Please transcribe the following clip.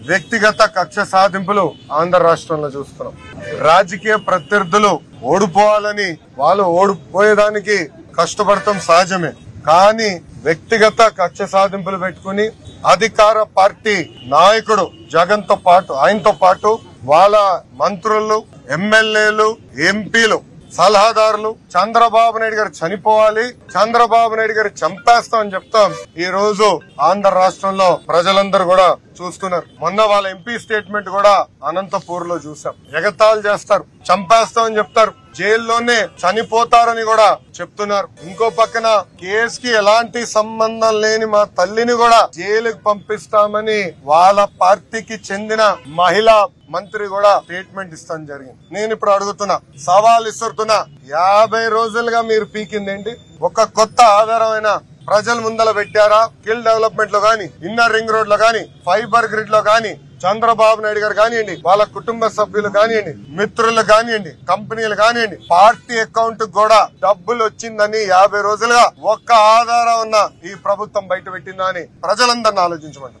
వ్యక్తిగత కక్ష సాధింపులు ఆంధ్ర రాష్ట్రంలో చూస్తున్నాం రాజకీయ ప్రత్యర్థులు ఓడిపోవాలని వాళ్ళు ఓడిపోయేదానికి కష్టపడటం సహజమే కానీ వ్యక్తిగత కక్ష సాధింపులు పెట్టుకుని అధికార పార్టీ నాయకుడు జగన్ తో పాటు ఆయనతో పాటు వాళ్ళ మంత్రులు ఎమ్మెల్యేలు ఎంపీలు సలహాదారులు చంద్రబాబు నాయుడు గారు చనిపోవాలి చంద్రబాబు నాయుడు గారు చంపేస్తామని చెప్తాం ఈ రోజు ఆంధ్ర రాష్ట్రంలో ప్రజలందరూ కూడా చూస్తున్నారు మొన్న వాళ్ళ ఎంపీ స్టేట్మెంట్ కూడా అనంతపూర్ లో చూసాం ఎగతాళి చేస్తారు చంపేస్తామని చెప్తారు జైల్లోనే చనిపోతారని కూడా చెప్తున్నారు ఇంకో పక్కన కేసుకి ఎలాంటి సంబంధం లేని మా తల్లిని కూడా జైలుకి పంపిస్తామని వాళ్ళ పార్టీకి చెందిన మహిళా మంత్రి కూడా స్టేట్మెంట్ ఇస్తాం జరిగింది నేను ఇప్పుడు అడుగుతున్నా సవాల్ ఇస్తున్నా యాభై రోజులుగా మీరు పీకిందేంటి ఒక కొత్త ఆధారమైన ప్రజల ముందల పెట్టారా స్కిల్ డెవలప్మెంట్ లో గానీ ఇన్నర్ రింగ్ రోడ్ లో గానీ ఫైబర్ గ్రిడ్ లో గానీ చంద్రబాబు నాయుడు గారు కానివ్వండి వాళ్ళ కుటుంబ సభ్యులు కానివ్వండి మిత్రులు కానివ్వండి కంపెనీలు కానివ్వండి పార్టీ అకౌంట్ కూడా డబ్బులు వచ్చిందని యాభై రోజులుగా ఒక్క ఆధారం ఉన్న ఈ ప్రభుత్వం బయట పెట్టిందా అని ప్రజలందరిని ఆలోచించమంటారు